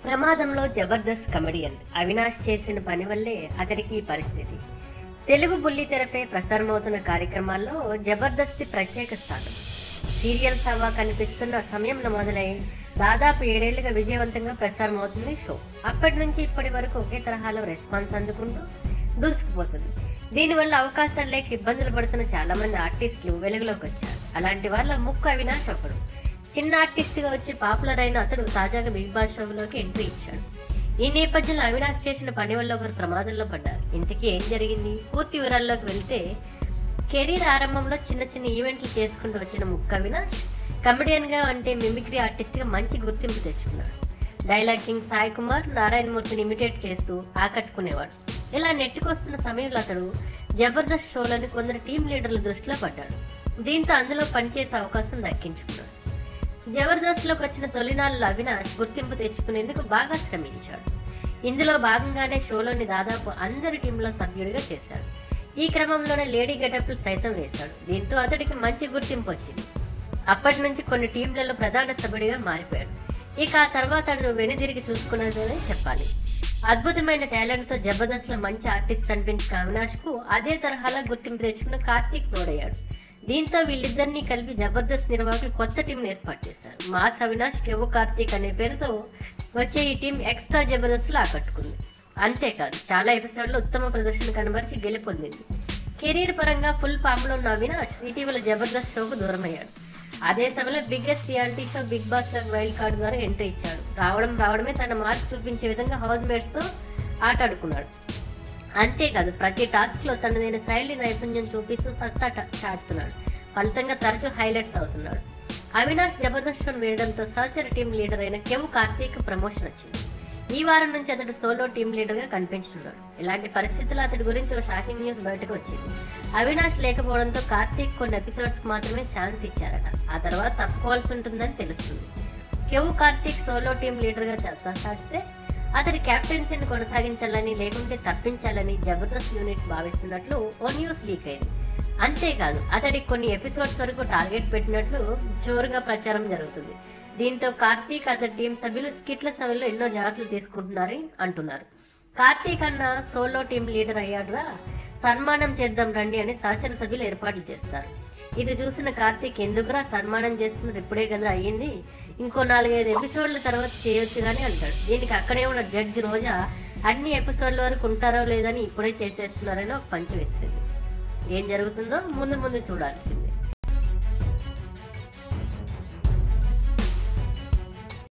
ప్రమాదంలో జబర్దస్త్ కమెడియన్ అవినాష్ చేసిన పని వల్లే అతడికి ఈ పరిస్థితి తెలుగు బుల్లితెరపై ప్రసారమవుతున్న కార్యక్రమాల్లో జబర్దస్తి ప్రత్యేక స్థానం సీరియల్స్ హవా కనిపిస్తున్న సమయంలో మొదలై దాదాపు ఏడేళ్లుగా విజయవంతంగా ప్రసారం అవుతుంది షో అప్పటి నుంచి ఇప్పటి వరకు ఒకే తరహాలో రెస్పాన్స్ అందుకుంటూ దూసుకుపోతుంది దీనివల్ల అవకాశాలు లేక ఇబ్బందులు పడుతున్న చాలా మంది ఆర్టిస్టులు వెలుగులోకి వచ్చారు అలాంటి వాళ్ళ ముక్కు అవినాష్ ఒకడు చిన్న ఆర్టిస్ట్ గా వచ్చి పాపులర్ అయిన అతడు తాజాగా బిగ్ బాస్ షోలోకి ఎంట్రీ ఇచ్చాడు ఈ నేపథ్యంలో అవినాష్ చేసిన పని వల్ల ఒకరు ప్రమాదంలో పడ్డారు ఇంతకీ ఏం జరిగింది పూర్తి వివరాల్లోకి వెళ్తే కెరీర్ ఆరంభంలో చిన్న చిన్న ఈవెంట్లు చేసుకుంటూ వచ్చిన ముక్క అవినాష్ కమెడియన్ గా అంటే మిమిక్రీ ఆర్టిస్ట్ గా మంచి గుర్తింపు తెచ్చుకున్నాడు డైలాగ్ కింగ్ సాయి కుమార్ నారాయణమూర్తిని ఇమిటేట్ చేస్తూ ఆకట్టుకునేవాడు ఇలా నెట్టుకొస్తున్న సమయంలో అతడు జబర్దస్త్ షోలను కొందరు టీం లీడర్ల దృష్టిలో పడ్డాడు దీంతో అందులో పనిచేసే అవకాశం దక్కించుకున్నాడు జబర్దస్త్లోకి వచ్చిన తొలినాళ్ళలో అవినాష్ గుర్తింపు తెచ్చుకునేందుకు బాగా శ్రమించాడు ఇందులో భాగంగానే షోలోని దాదాపు అందరి టీంలో సభ్యుడిగా చేశాడు ఈ క్రమంలోనే లేడీ గెటప్లు సైతం వేశాడు దీంతో అతడికి మంచి గుర్తింపు వచ్చింది అప్పటి నుంచి కొన్ని టీంలలో ప్రధాన సభ్యుడిగా మారిపోయాడు ఇక ఆ తర్వాత అతడు వెనుదిరిగి చూసుకున్నదని చెప్పాలి అద్భుతమైన టాలెంట్తో జబర్దస్త్లో మంచి ఆర్టిస్ట్ అనిపించిన అవినాష్కు అదే తరహాలో గుర్తింపు తెచ్చుకున్న కార్తీక్ తోడయ్యాడు దీంతో వీళ్ళిద్దరినీ కలిపి జబర్దస్త్ నిర్వాహకులు కొత్త టీంను ఏర్పాటు చేశారు మాస్ అవినాష్ కెవ్వు కార్తీక్ అనే పేరుతో వచ్చే ఈ టీం ఎక్స్ట్రా జబర్దస్త్లో ఆకట్టుకుంది అంతేకాదు చాలా ఎపిసోడ్లో ఉత్తమ ప్రదర్శన కనబరిచి గెలుపొందింది కెరీర్ పరంగా ఫుల్ ఫామ్లో ఉన్న అవినాష్ ఇటీవల జబర్దస్త్ షోకు దూరమయ్యాడు అదే సమయంలో biggest reality show Bigg Boss లో వైల్డ్ కార్డ్ ద్వారా ఎంట్రీ ఇచ్చాడు రావడం రావడమే తన మార్క్ చూపించే విధంగా హౌస్ మేట్స్తో ఆటాడుకున్నాడు అంతేకాదు ప్రతి టాస్క్లో తనదైన శైలి నైపుణ్యం చూపిస్తూ సత్తా ట- చాటుతున్నాడు ఫలితంగా తరచూ హైలైట్స్ అవుతున్నాడు అవినాష్ జబర్దస్త్ షోను వేయడంతో సహచర టీం లీడర్ అయిన కెవ్ కార్తీక్ ప్రమోషన్ వచ్చింది ఈ వారం నుంచి అతడు సోలో టీం లీడర్గా కనిపించుతున్నాడు ఇలాంటి పరిస్థితుల్లో అతడి గురించి ఒక షాకింగ్ న్యూస్ బయటకు వచ్చింది అవినాష్ లేకపోవడంతో కార్తీక్ కొన్ని ఎపిసోడ్స్కి మాత్రమే ఛాన్స్ ఇచ్చారట ఆ తర్వాత తప్పుకోవాల్సి ఉంటుందని తెలుస్తుంది కెవ్ కార్తీక్ సోలో టీం లీడర్గా చెత్త సాగితే అతడి కెప్టెన్సీని కొనసాగించాలని లేకుంటే తప్పించాలని జబర్దస్త్ యూనిట్ భావిస్తున్నట్లు ఓ న్యూస్ లీక్ అయింది అంతేకాదు అతడికి కొన్ని ఎపిసోడ్స్ వరకు టార్గెట్ పెట్టినట్లు జోరుగా ప్రచారం జరుగుతుంది దీంతో కార్తీక్ అతడి టీం సభ్యులు స్కిట్ల సమయంలో ఎన్నో జాగ్రత్తలు తీసుకుంటున్నారని అంటున్నారు కార్తీక్ అన్న సోలో టీం లీడర్ అయ్యాడురా సన్మానం చేద్దాం రండి అని సహచర సభ్యులు ఏర్పాట్లు చేస్తారు ఇది చూసిన కార్తీక్ ఎందుకురా సన్మానం చేస్తున్నారు ఇప్పుడే కదా అయ్యింది ఇంకో నాలుగైదు ఎపిసోడ్ల తర్వాత చేయొచ్చు కానీ అంటాడు దీనికి అక్కడే ఉన్న జడ్జి రోజా అన్ని ఎపిసోడ్ల వరకు ఉంటారో లేదని ఇప్పుడే చేసేస్తున్నారని ఒక పంచి వేసింది ఏం జరుగుతుందో ముందు ముందు చూడాల్సింది